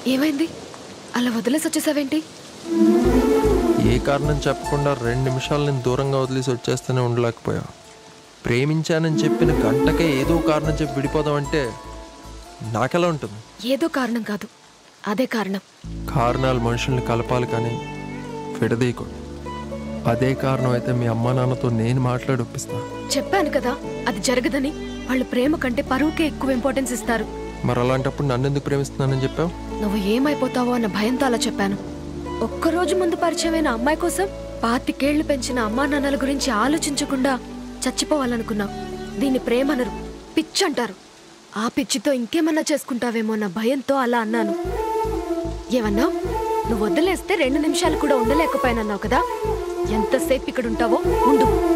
ఏమైంది అలా వదిలేసి వచ్చేసావేంటి ఏ కారణం చెప్పకుండా రెండు నిమిషాలు నేను దూరంగా వదిలేసి వచ్చేస్తూనే ఉండలేకపోయా ప్రేమించానని చెప్పిన గంటకే ఏదో కారణం చెప్పి విడిపోదామంటే నాకెలా ఉంటుంది ఏదో కారణం కాదు అదే కారణం కారణాలు మనుషుల్ని కలపాలి కానీ విడదీయకూడదు అదే కారణం అయితే మీ అమ్మా నాన్నతో నేను మాట్లాడి ఒప్పిస్తా చెప్పాను కదా అది జరగదని వాళ్ళు ప్రేమ కంటే పరువుకే ఎక్కువ ఇంపార్టెన్స్ ఇస్తారు మరి అలాంటప్పుడు నన్ను ఎందుకు ప్రేమిస్తున్నానని చెప్పావు నువ్వు ఏమైపోతావో అన్న భయంతో అలా చెప్పాను ఒక్కరోజు ముందు పరిచయమైన అమ్మాయి కోసం పాతికేళ్లు పెంచిన అమ్మా నాన్నల గురించి ఆలోచించకుండా చచ్చిపోవాలనుకున్నావు దీన్ని ప్రేమనరు పిచ్చి అంటారు ఆ పిచ్చితో ఇంకేమన్నా చేసుకుంటావేమో అన్న భయంతో అలా అన్నాను ఏమన్నావు నువ్వు వదిలేస్తే రెండు నిమిషాలు కూడా ఉండలేకపోయానన్నావు కదా ఎంతసేపు ఇక్కడ ఉంటావో ఉండు